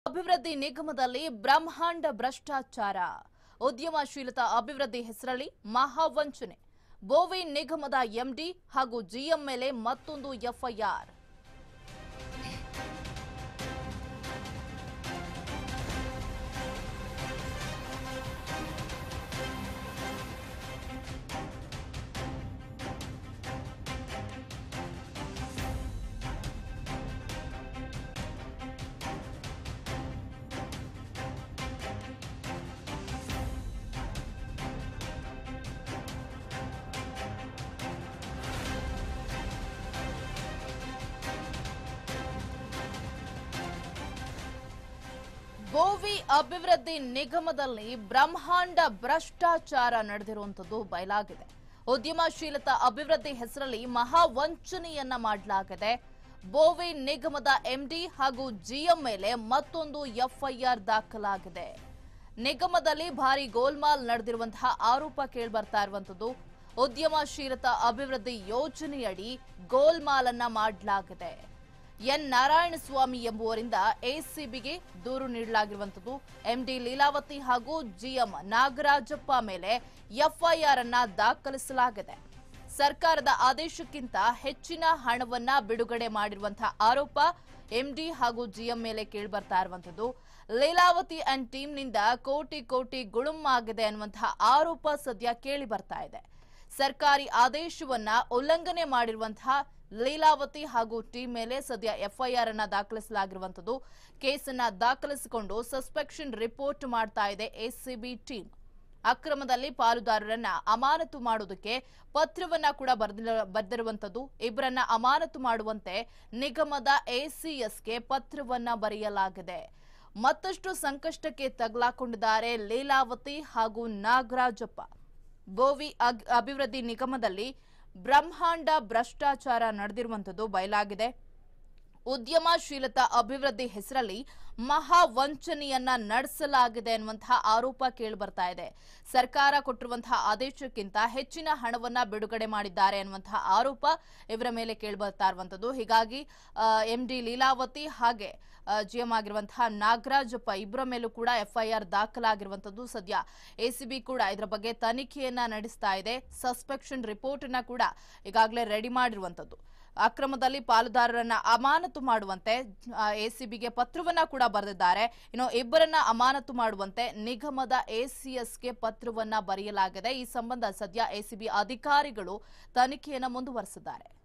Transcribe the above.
ಅಭಿವೃದ್ಧಿ ನಿಗಮದಲ್ಲಿ ಬ್ರಹ್ಮಾಂಡ ಭ್ರಷ್ಟಾಚಾರ ಉದ್ಯಮಶೀಲತಾ ಅಭಿವೃದ್ಧಿ ಹೆಸರಲ್ಲಿ ಮಹಾವಂಚನೆ ಬೋವಿ ನಿಗಮದ ಎಂಡಿ ಹಾಗೂ ಜಿಎಂ ಮೇಲೆ ಮತ್ತೊಂದು ಎಫ್ಐಆರ್ ಗೋವಿ ಅಭಿವೃದ್ಧಿ ನಿಗಮದಲ್ಲಿ ಬ್ರಹ್ಮಾಂಡ ಭ್ರಷ್ಟಾಚಾರ ನಡೆದಿರುವಂತದ್ದು ಬಯಲಾಗಿದೆ ಉದ್ಯಮಶೀಲತಾ ಅಭಿವೃದ್ಧಿ ಹೆಸರಲ್ಲಿ ಮಹಾ ವಂಚನೆಯನ್ನ ಮಾಡಲಾಗಿದೆ ಬೋವಿ ನಿಗಮದ ಎಂಡಿ ಹಾಗೂ ಜಿಎಂ ಮೇಲೆ ಮತ್ತೊಂದು ಎಫ್ಐಆರ್ ದಾಖಲಾಗಿದೆ ನಿಗಮದಲ್ಲಿ ಭಾರಿ ಗೋಲ್ಮಾಲ್ ನಡೆದಿರುವಂತಹ ಆರೋಪ ಕೇಳ್ಬರ್ತಾ ಇರುವಂತದ್ದು ಉದ್ಯಮಶೀಲತಾ ಅಭಿವೃದ್ಧಿ ಯೋಜನೆಯಡಿ ಗೋಲ್ಮಾಲ್ ಅನ್ನ ಮಾಡಲಾಗಿದೆ ಎನ್ ನಾರಾಯಣಸ್ವಾಮಿ ಎಂಬುವರಿಂದ ಎಸಿಬಿಗೆ ದೂರು ನೀಡಲಾಗಿರುವಂತದ್ದು ಎಂಡಿ ಲೀಲಾವತಿ ಹಾಗೂ ಜಿಎಂ ನಾಗರಾಜಪ್ಪ ಮೇಲೆ ಎಫ್ಐಆರ್ ಅನ್ನ ದಾಖಲಿಸಲಾಗಿದೆ ಸರ್ಕಾರದ ಆದೇಶಕ್ಕಿಂತ ಹೆಚ್ಚಿನ ಹಣವನ್ನ ಬಿಡುಗಡೆ ಮಾಡಿರುವಂತಹ ಆರೋಪ ಎಂಡಿ ಹಾಗೂ ಜಿಎಂ ಮೇಲೆ ಕೇಳಿಬರ್ತಾ ಇರುವಂತದ್ದು ಲೀಲಾವತಿ ಅಂಡ್ ಟೀಮ್ನಿಂದ ಕೋಟಿ ಕೋಟಿ ಗುಳುಂ ಆಗಿದೆ ಅನ್ನುವಂತಹ ಆರೋಪ ಸದ್ಯ ಕೇಳಿ ಬರ್ತಾ ಇದೆ ಸರ್ಕಾರಿ ಆದೇಶವನ್ನ ಉಲ್ಲಂಘನೆ ಮಾಡಿರುವಂತಹ ಲೀಲಾವತಿ ಹಾಗೂ ಟೀಮ್ ಮೇಲೆ ಸದ್ಯ ಎಫ್ಐಆರ್ ಅನ್ನ ದಾಖಲಿಸಲಾಗಿರುವಂತದ್ದು ಕೇಸನ್ನ ದಾಖಲಿಸಿಕೊಂಡು ಸಸ್ಪೆಕ್ಷನ್ ರಿಪೋರ್ಟ್ ಮಾಡ್ತಾ ಇದೆ ಎಸಿಬಿ ಟೀಮ್ ಅಕ್ರಮದಲ್ಲಿ ಪಾಲುದಾರರನ್ನ ಅಮಾನತು ಮಾಡುವುದಕ್ಕೆ ಪತ್ರವನ್ನ ಕೂಡ ಬರೆದಿರ- ಬರೆದಿರುವಂತದ್ದು ಇಬ್ಬರನ್ನ ಅಮಾನತು ಮಾಡುವಂತೆ ನಿಗಮದ ಎಸಿಎಸ್ಗೆ ಪತ್ರವನ್ನ ಬರೆಯಲಾಗಿದೆ ಮತ್ತಷ್ಟು ಸಂಕಷ್ಟಕ್ಕೆ ತಗಲಾಕೊಂಡಿದ್ದಾರೆ ಲೀಲಾವತಿ ಹಾಗೂ ನಾಗರಾಜಪ್ಪ ಬೋವಿ ಅಗ್- ಅಭಿವೃದ್ಧಿ ನಿಗಮದಲ್ಲಿ ಬ್ರಹ್ಮಾಂಡ ಭ್ರಷ್ಟಾಚಾರ ನಡೆದಿರುವಂತದ್ದು ಬಯಲಾಗಿದೆ ಉದ್ಯಮಶೀಲತಾ ಅಭಿವೃದ್ಧಿ ಹೆಸರಲ್ಲಿ ಮಹಾ ವಂಚನೆಯನ್ನ ನಡೆಸಲಾಗಿದೆ ಎನ್ನುವಂತಹ ಆರೋಪ ಕೇಳಿಬರ್ತಾ ಇದೆ ಸರ್ಕಾರ ಕೊಟ್ಟಿರುವಂತಹ ಆದೇಶಕ್ಕಿಂತ ಹೆಚ್ಚಿನ ಹಣವನ್ನ ಬಿಡುಗಡೆ ಮಾಡಿದ್ದಾರೆ ಎನ್ನುವಂತಹ ಆರೋಪ ಇವರ ಮೇಲೆ ಕೇಳಿಬರ್ತಾ ಇರುವಂತದ್ದು ಹೀಗಾಗಿ ಎಂ ಡಿ ಲೀಲಾವತಿ ಹಾಗೆ ಜಿಎಂ ಆಗಿರುವಂತಹ ನಾಗರಾಜಪ್ಪ ಇಬ್ಬರ ಮೇಲೂ ಕೂಡ ಎಫ್ಐಆರ್ ದಾಖಲಾಗಿರುವಂತದ್ದು ಸದ್ಯ ಎಸಿಬಿ ಕೂಡ ಇದರ ಬಗ್ಗೆ ತನಿಖೆಯನ್ನ ನಡೆಸ್ತಾ ಇದೆ ಸಸ್ಪೆಕ್ಷನ್ ರಿಪೋರ್ಟ್ ಅನ್ನ ಕೂಡ ಈಗಾಗಲೇ ರೆಡಿ ಮಾಡಿರುವಂತದ್ದು ಅಕ್ರಮದಲ್ಲಿ ಪಾಲುದಾರರನ್ನ ಅಮಾನತು ಮಾಡುವಂತೆ ಎಸಿಬಿಗೆ ಪತ್ರವನ್ನ ಕೂಡ ಬರೆದಿದ್ದಾರೆ ಇನ್ನು ಇಬ್ಬರನ್ನ ಅಮಾನತು ಮಾಡುವಂತೆ ನಿಗಮದ ಎಸಿಎಸ್ಗೆ ಪತ್ರವನ್ನ ಬರೆಯಲಾಗಿದೆ ಈ ಸಂಬಂಧ ಸದ್ಯ ಎಸಿಬಿ ಅಧಿಕಾರಿಗಳು ತನಿಖೆಯನ್ನ ಮುಂದುವರೆಸಿದ್ದಾರೆ